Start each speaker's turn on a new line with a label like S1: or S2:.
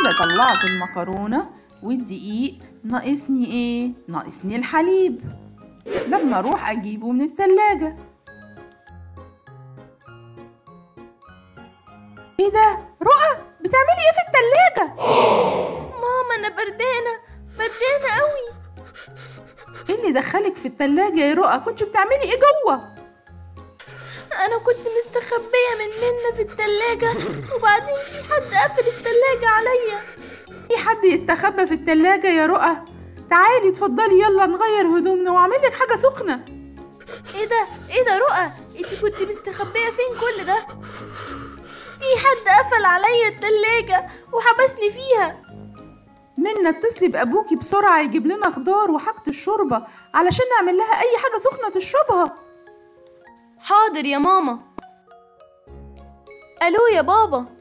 S1: كده طلعت المكرونة والدقيق ناقصني ايه؟ ناقصني الحليب لما اروح اجيبه من التلاجة ايه ده؟ رؤى بتعملي ايه في التلاجة؟
S2: ماما انا بردانه بردانه قوي
S1: ايه اللي دخلك في التلاجة يا رؤى؟ كنت بتعملي ايه جوه؟
S2: انا كنت مستخبيه من منة في التلاجة وبعدين في حد قفل التلاجة عليا
S1: في حد يستخبى في التلاجة يا رؤى؟ تعالي اتفضلي يلا نغير هدومنا واعمل لك حاجة سخنة
S2: ايه ده ايه ده رؤى انت كنت مستخبيه فين كل ده في حد قفل عليا التلاجة وحبسني فيها
S1: منا اتصلي بأبوكي بسرعة يجيب لنا خضار وحاجة الشوربة علشان نعمل لها أي حاجة سخنة تشربها
S2: حاضر يا ماما الو يا بابا